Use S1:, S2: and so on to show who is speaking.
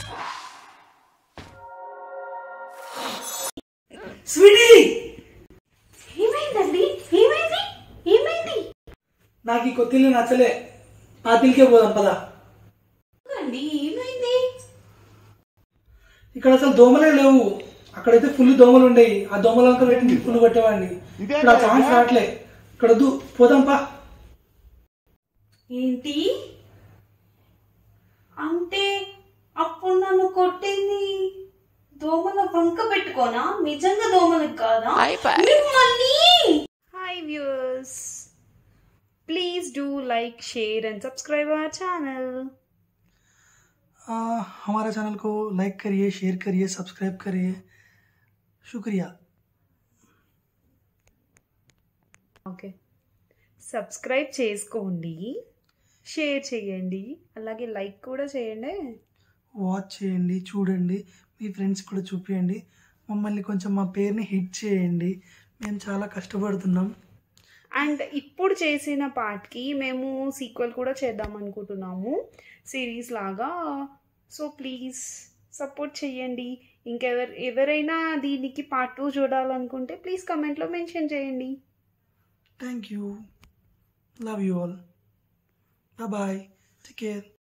S1: Sweety
S2: ఏమైందండి ఏమైంది ఏమైంది
S1: నాకు ఈ కొత్త ఇల్లు నచ్చలే పాతిల్కే పోదాం పదా
S2: అండి ఏమైంది
S1: ఇక్కడ అసలు దోమలే లేవు అక్కడైతే ఫుల్ దోమలు ఉండేవి ఆ దోమలంతా పెట్టి ఫుల్ కొట్టేవాడిని ఇక్కడ ఆ ఛాన్స్ రావట్లే ఇక్కడ వద్దు పోదాం పా
S2: ఏంటి అంటే అప్పుడు నన్ను కొట్టింది దోమల వంక పెట్టుకోనా నిజంగా దోమలకు కాదా మిమ్మల్ని
S3: Hi viewers, please do like, share and subscribe our channel.
S1: आ, हमारे चैनल को लाइक करिए शेयर करिए सब्सक्राइब करिए शुक्रिया
S3: ఓకే సబ్స్క్రైబ్ చేసుకోండి షేర్ చేయండి అలాగే లైక్ కూడా చేయండి
S1: వాచ్ చేయండి చూడండి మీ ఫ్రెండ్స్ కూడా చూపించండి మమ్మల్ని కొంచెం మా పేరుని హిట్ చేయండి మేము చాలా కష్టపడుతున్నాం
S3: అండ్ ఇప్పుడు చేసిన పార్ట్కి మేము సీక్వెల్ కూడా చేద్దాం అనుకుంటున్నాము సిరీస్ లాగా సో ప్లీజ్ సపోర్ట్ చేయండి ఇంకెవరు ఎవరైనా దీనికి పార్ట్ టూ చూడాలనుకుంటే ప్లీజ్ కమెంట్లో మెన్షన్ చేయండి
S1: thank you love you all bye take care